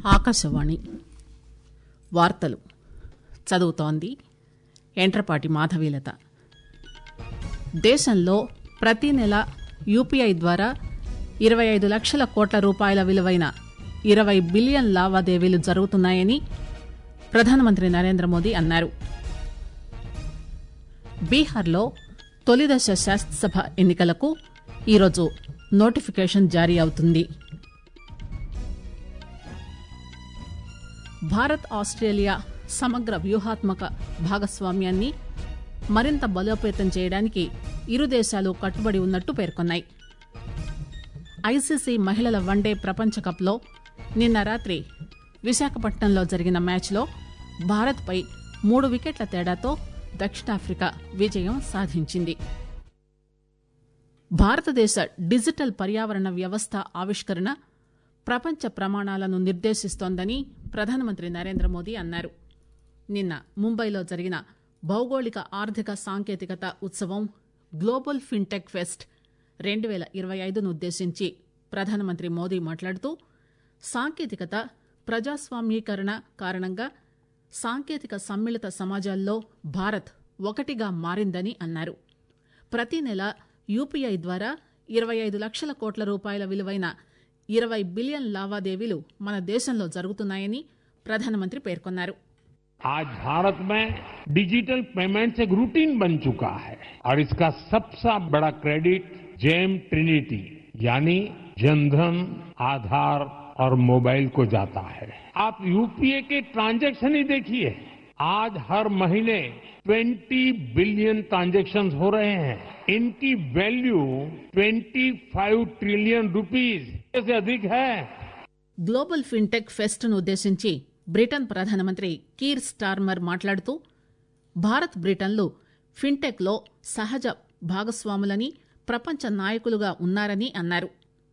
ఆకాశవాణి వార్తలు చదువుతోంది ఎంట్రపాటి మాధవీలత దేశంలో ప్రతి నెల యూపీఐ ద్వారా ఇరవై ఐదు లక్షల కోట్ల రూపాయల విలువైన ఇరవై బిలియన్ లావాదేవీలు జరుగుతున్నాయని ప్రధానమంత్రి నరేంద్ర మోదీ అన్నారు బీహార్లో తొలిదశ శాసనసభ ఎన్నికలకు ఈరోజు నోటిఫికేషన్ జారీ అవుతుంది భారత్ ఆస్ట్రేలియా సమగ్ర వ్యూహాత్మక భాగస్వామ్యాన్ని మరింత బలోపేతం చేయడానికి ఇరు దేశాలు కట్టుబడి ఉన్నట్టు పేర్కొన్నాయి ఐసీసీ మహిళల వన్డే ప్రపంచ కప్లో నిన్న రాత్రి విశాఖపట్నంలో జరిగిన మ్యాచ్లో భారత్పై మూడు వికెట్ల తేడాతో దక్షిణాఫ్రికా విజయం సాధించింది భారతదేశ డిజిటల్ పర్యావరణ వ్యవస్థ ఆవిష్కరణ ప్రపంచ ప్రమాణాలను నిర్దేశిస్తోందని ప్రధానమంత్రి నరేంద్ర మోదీ అన్నారు నిన్న ముంబైలో జరిగిన భౌగోళిక ఆర్థిక సాంకేతికత ఉత్సవం గ్లోబల్ ఫిన్టెక్ ఫెస్ట్ రెండు పేల ఇరవై ఐదును ఉద్దేశించి ప్రధానమంత్రి మోదీ మాట్లాడుతూ సాంకేతికత ప్రజాస్వామీకరణ కారణంగా సాంకేతిక సమ్మిళిత సమాజాల్లో భారత్ ఒకటిగా మారిందని అన్నారు ప్రతి నెల యూపీఐ ద్వారా ఇరవై ఐదు లక్షల కోట్ల రూపాయల విలువైన ఇరవై బిలియన్ లావాదేవీలు మన దేశంలో జరుగుతున్నాయని ప్రధానమంత్రి పేర్కొన్నారు आज भारत में डिजिटल पेमेंट्स एक रूटीन बन चुका है और इसका सबसे बड़ा क्रेडिट जेम ट्रिनिटी यानी जनधन आधार और मोबाइल को जाता है आप यूपीए के ट्रांजैक्शन ही देखिए आज हर महीने 20 बिलियन ट्रांजैक्शन हो रहे हैं इनकी वैल्यू 25 ट्रिलियन रुपीस से अधिक है గ్లోబల్ ఫిన్టెక్ ఫెస్ట్ ను ఉద్దేశించి బ్రిటన్ ప్రధానమంత్రి కీర్ స్టార్మర్ మాట్లాడుతూ భారత్ బ్రిటన్లు ఫిన్టెక్ లో సహజ భాగస్వాములని ప్రపంచ నాయకులుగా ఉన్నారని అన్నారు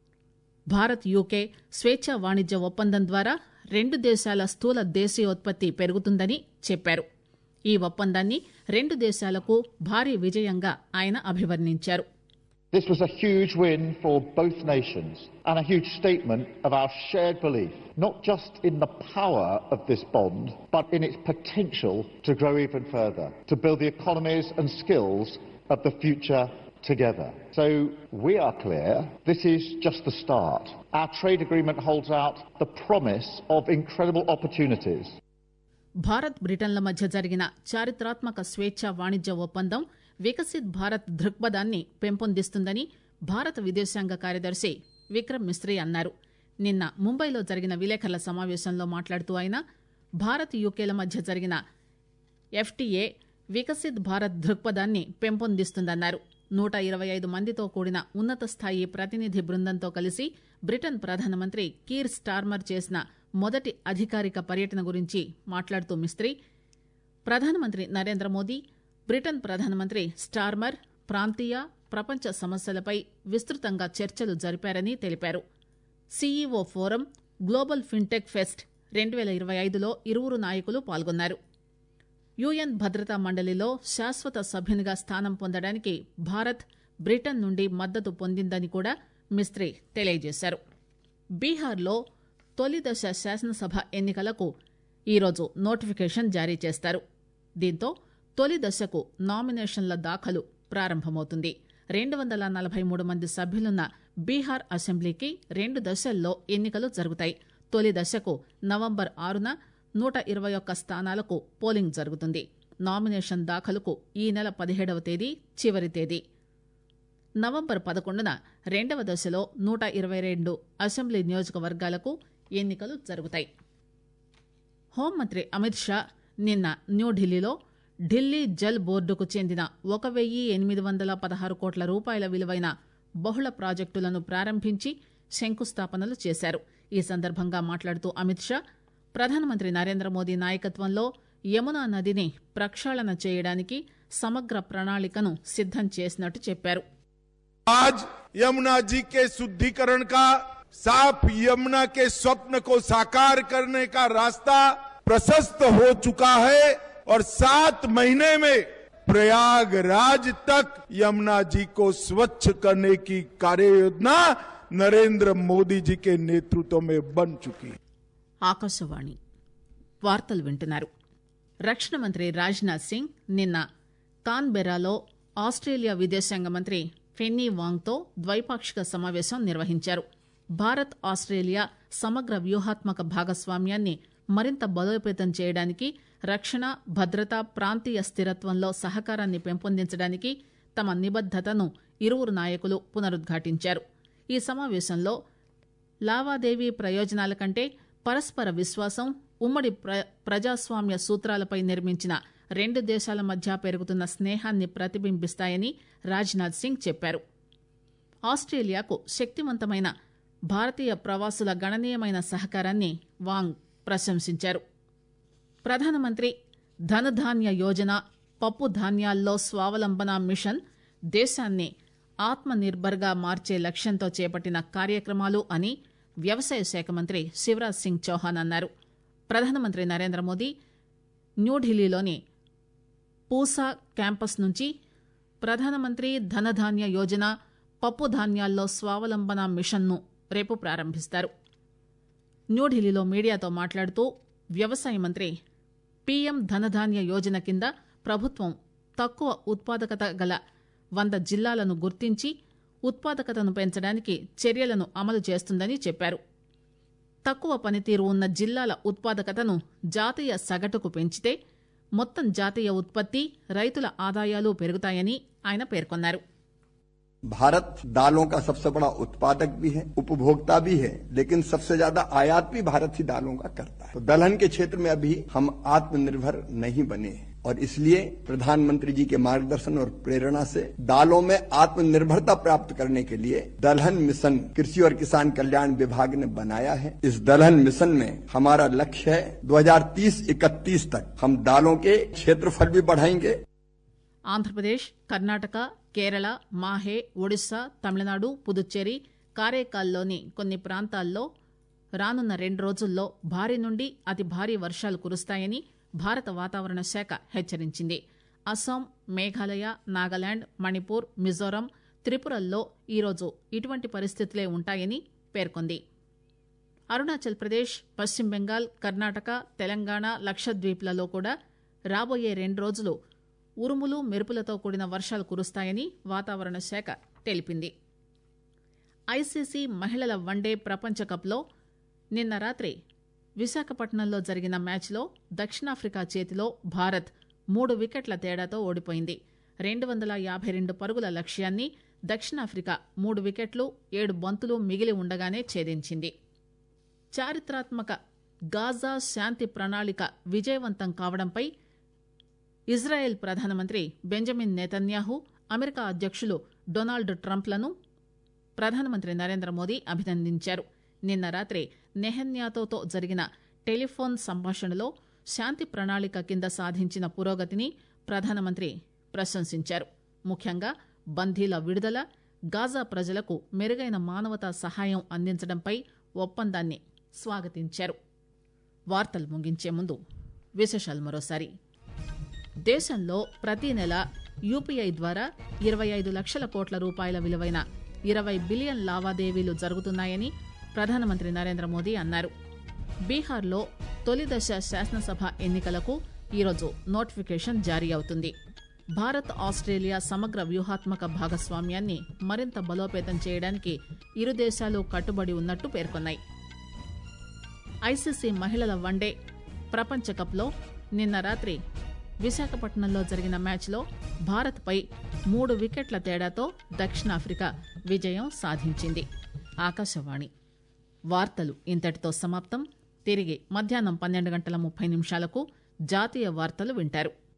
భారత్ యూకే స్వేచ్ఛా వాణిజ్య ఒప్పందం ద్వారా రెండు దేశాల స్థూల దేశీయోత్పత్తి పెరుగుతుందని చెప్పారు ఈ ఒప్పందాన్ని రెండు దేశాలకు భారీ విజయంగా ఆయన అభివర్ణించారు This was a huge win for both nations and a huge statement of our shared belief, not just in the power of this bond, but in its potential to grow even further, to build the economies and skills of the future together. So we are clear, this is just the start. Our trade agreement holds out the promise of incredible opportunities. Bharat బ్రిటన్ల మధ్య జరిగిన చారిత్రాత్మక స్వేచ్ఛ వాణిజ్య ఒప్పందం వికసిత్ భారత్ దృక్పథాన్ని పెంపొందిస్తుందని భారత విదేశాంగ కార్యదర్శి విక్రమ్ మిస్త్రీ అన్నారు నిన్న ముంబైలో జరిగిన విలేకరుల సమావేశంలో మాట్లాడుతూ ఆయన భారత్ యూకేల మధ్య జరిగిన ఎఫ్టీఏ వికసిత్ భారత్ దృక్పథాన్ని పెంపొందిస్తుందన్నారు నూట ఇరవై ఐదు మందితో కూడిన ఉన్నత స్థాయి ప్రతినిధి బృందంతో కలిసి బ్రిటన్ ప్రధానమంత్రి కీర్ స్టార్మర్ చేసిన మొదటి అధికారిక పర్యటన గురించి మాట్లాడుతూ మిస్త్రీ ప్రధానమంత్రి నరేంద్ర మోదీ బ్రిటన్ ప్రధానమంత్రి స్టార్మర్ ప్రాంతీయ ప్రపంచ సమస్యలపై విస్తృతంగా చర్చలు జరిపారని తెలిపారు CEO forum global fintech fest రెండు వేల ఇరవై ఐదులో ఇరువురు నాయకులు పాల్గొన్నారు యుఎన్ భద్రతా మండలిలో శాశ్వత సభ్యునిగా స్థానం పొందడానికి భారత్ బ్రిటన్ నుండి మద్దతు పొందిందని కూడా మిస్త్రీ తెలియజేశారు బీహార్లో తొలి దశ శాసనసభ ఎన్నికలకు ఈరోజు నోటిఫికేషన్ జారీ చేస్తారు దీంతో తొలి దశకు నామినేషన్ల దాఖలు ప్రారంభమవుతుంది రెండు వందల నలభై మూడు మంది సభ్యులున్న బీహార్ అసెంబ్లీకి రెండు దశల్లో ఎన్నికలు జరుగుతాయి తొలి దశకు నవంబర్ ఆరున నూట ఇరవై ఒక్క స్థానాలకు పోలింగ్ జరుగుతుంది నామినేషన్ దాఖలుకు ఈ నెల పదిహేడవ తేదీ చివరి తేదీ నవంబర్ పదకొండున రెండవ దశలో నూట ఇరవై రెండు అసెంబ్లీ నియోజకవర్గాలకు ఎన్నికలు జరుగుతాయి హోంమంత్రి అమిత్ షా నిన్న న్యూఢిల్లీలో ఢిల్లీ జల్ బోర్డుకు చెందిన ఒక వెయ్యి ఎనిమిది వందల పదహారు కోట్ల రూపాయల విలువైన బహుళ ప్రాజెక్టులను ప్రారంభించి శంకుస్థాపనలు చేశారు ఈ సందర్భంగా మాట్లాడుతూ అమిత్ షా ప్రధానమంత్రి నరేంద్ర మోదీ నాయకత్వంలో యమునా నదిని ప్రక్షాళన చేయడానికి సమగ్ర ప్రణాళికను సిద్దం చేసినట్టు చెప్పారు आज यमुना जी के शुद्धिकरण का साफ यमुना के स्वप्न को साकार करने का रास्ता प्रशस्त हो चुका है और सात महीने में प्रयागराज तक यमुना जी को स्वच्छ करने की कार्य योजना नरेंद्र मोदी जी के नेतृत्व में बन चुकी है ఆకాశవాణి వార్తలు వింటున్నారు రక్షణ మంత్రి రాజ్నాథ్ సింగ్ నిన్న కాన్బెరాలో ఆస్ట్రేలియా విదేశాంగ మంత్రి ఫెన్నీ వాంగ్తో ద్వైపాక్షిక సమావేశం నిర్వహించారు భారత్ ఆస్ట్రేలియా సమగ్ర వ్యూహాత్మక భాగస్వామ్యాన్ని మరింత బలోపేతం చేయడానికి రక్షణ భద్రత ప్రాంతీయ స్థిరత్వంలో సహకారాన్ని పెంపొందించడానికి తమ నిబద్దతను ఇరువురు నాయకులు పునరుద్ఘాటించారు ఈ సమావేశంలో లావాదేవీ ప్రయోజనాల కంటే పరస్పర విశ్వాసం ఉమ్మడి ప్ర ప్రజాస్వామ్య సూత్రాలపై నిర్మించిన రెండు దేశాల మధ్య పెరుగుతున్న స్నేహాన్ని ప్రతిబింబిస్తాయని రాజ్నాథ్ సింగ్ చెప్పారు ఆస్ట్రేలియాకు శక్తివంతమైన భారతీయ ప్రవాసుల గణనీయమైన సహకారాన్ని వాంగ్ ప్రశంసించారు ప్రధానమంత్రి ధనధాన్య యోజన పప్పు ధాన్యాల్లో స్వావలంబన మిషన్ దేశాన్ని ఆత్మ నిర్భర్గా మార్చే లక్ష్యంతో చేపట్టిన కార్యక్రమాలు అని వ్యవసాయ శాఖ మంత్రి శివరాజ్ సింగ్ చౌహాన్ అన్నారు ప్రధానమంత్రి నరేంద్ర మోదీ న్యూఢిల్లీలోని పూసా క్యాంపస్ నుంచి ప్రధానమంత్రి ధనధాన్య యోజన పప్పు ధాన్యాల్లో స్వావలంబన మిషన్ను రేపు ప్రారంభిస్తారు న్యూఢిల్లీలో మీడియాతో మాట్లాడుతూ వ్యవసాయ మంత్రి పీఎం ధనధాన్య యోజన కింద ప్రభుత్వం తక్కువ ఉత్పాదకత గల వంద జిల్లాలను గుర్తించి ఉత్పాదకతను పెంచడానికి చర్యలను అమలు చేస్తుందని చెప్పారు తక్కువ పనితీరు ఉన్న జిల్లాల ఉత్పాదకతను జాతీయ సగటుకు పెంచితే మొత్తం జాతీయ ఉత్పత్తి రైతుల ఆదాయాలు పెరుగుతాయని ఆయన పేర్కొన్నారు भारत दालों का सबसे बड़ा उत्पादक भी है उपभोक्ता भी है लेकिन सबसे ज्यादा आयात भी भारत ही दालों का करता है तो दलहन के क्षेत्र में अभी हम आत्मनिर्भर नहीं बने हैं और इसलिए प्रधानमंत्री जी के मार्गदर्शन और प्रेरणा से दालों में आत्मनिर्भरता प्राप्त करने के लिए दलहन मिशन कृषि और किसान कल्याण विभाग ने बनाया है इस दलहन मिशन में हमारा लक्ष्य है 2030-31 तक हम दालों के क्षेत्रफल भी बढ़ाएंगे ఆంధ్రప్రదేశ్ కర్ణాటక కేరళ మాహే ఒడిశా తమిళనాడు పుదుచ్చేరి కారైకాల్లోని కొన్ని ప్రాంతాల్లో రానున్న రెండు రోజుల్లో భారీ నుండి అతి భారీ వర్షాలు కురుస్తాయని భారత వాతావరణ శాఖ హెచ్చరించింది అస్సాం మేఘాలయ నాగాలాండ్ మణిపూర్ మిజోరం త్రిపురల్లో ఈరోజు ఇటువంటి పరిస్థితులే ఉంటాయని పేర్కొంది అరుణాచల్ ప్రదేశ్ పశ్చిమ బెంగాల్ కర్ణాటక తెలంగాణ లక్షద్వీప్లలో కూడా రాబోయే రెండు రోజులు ఉరుములు మెరుపులతో కూడిన వర్షాలు కురుస్తాయని వాతావరణ శాఖ తెలిపింది ఐసీసీ మహిళల వన్డే ప్రపంచ కప్లో నిన్న రాత్రి విశాఖపట్నంలో జరిగిన మ్యాచ్లో దక్షిణాఫ్రికా చేతిలో భారత్ మూడు వికెట్ల తేడాతో ఓడిపోయింది రెండు వందల యాభై రెండు పరుగుల లక్ష్యాన్ని దక్షిణాఫ్రికా మూడు వికెట్లు ఏడు బంతులు మిగిలి ఉండగానే ఛేదించింది చారిత్రాత్మక గాజా శాంతి ప్రణాళిక విజయవంతం కావడంపై ఇజ్రాయెల్ ప్రధానమంత్రి బెంజమిన్ నెతన్యాహు అమెరికా అధ్యక్షులు డొనాల్డ్ ట్రంప్లను ప్రధానమంత్రి నరేంద్ర మోదీ అభినందించారు నిన్న రాత్రి నెహన్యాతోతో జరిగిన టెలిఫోన్ సంభాషణలో శాంతి ప్రణాళిక కింద సాధించిన పురోగతిని ప్రధానమంత్రి ప్రశంసించారు ముఖ్యంగా బందీల విడుదల గాజా ప్రజలకు మెరుగైన మానవతా సహాయం అందించడంపై ఒప్పందాన్ని స్వాగతించారు వార్తలు ముగించే ముందు విశేషాలు మరోసారి దేశంలో ప్రతి నెల యూపీఐ ద్వారా ఇరవై ఐదు లక్షల కోట్ల రూపాయల విలువైన ఇరవై బిలియన్ లావాదేవీలు జరుగుతున్నాయని ప్రధానమంత్రి నరేంద్ర మోదీ అన్నారు బీహార్లో తొలి దశ శాసనసభ ఎన్నికలకు ఈరోజు నోటిఫికేషన్ జారీ అవుతుంది భారత్ ఆస్ట్రేలియా సమగ్ర వ్యూహాత్మక భాగస్వామ్యాన్ని మరింత బలోపేతం చేయడానికి ఇరు దేశాలు కట్టుబడి ఉన్నట్టు పేర్కొన్నాయి ఐసీసీ మహిళల వన్డే ప్రపంచ కప్లో నిన్న రాత్రి విశాఖపట్నంలో జరిగిన మ్యాచ్లో భారత్పై మూడు వికెట్ల తేడాతో దక్షిణాఫ్రికా విజయం సాధించింది ఆకాశవాణి వార్తలు ఇంతటితో సమాప్తం తిరిగి మధ్యాహ్నం పన్నెండు గంటల ముప్పై నిమిషాలకు జాతీయ వార్తలు వింటారు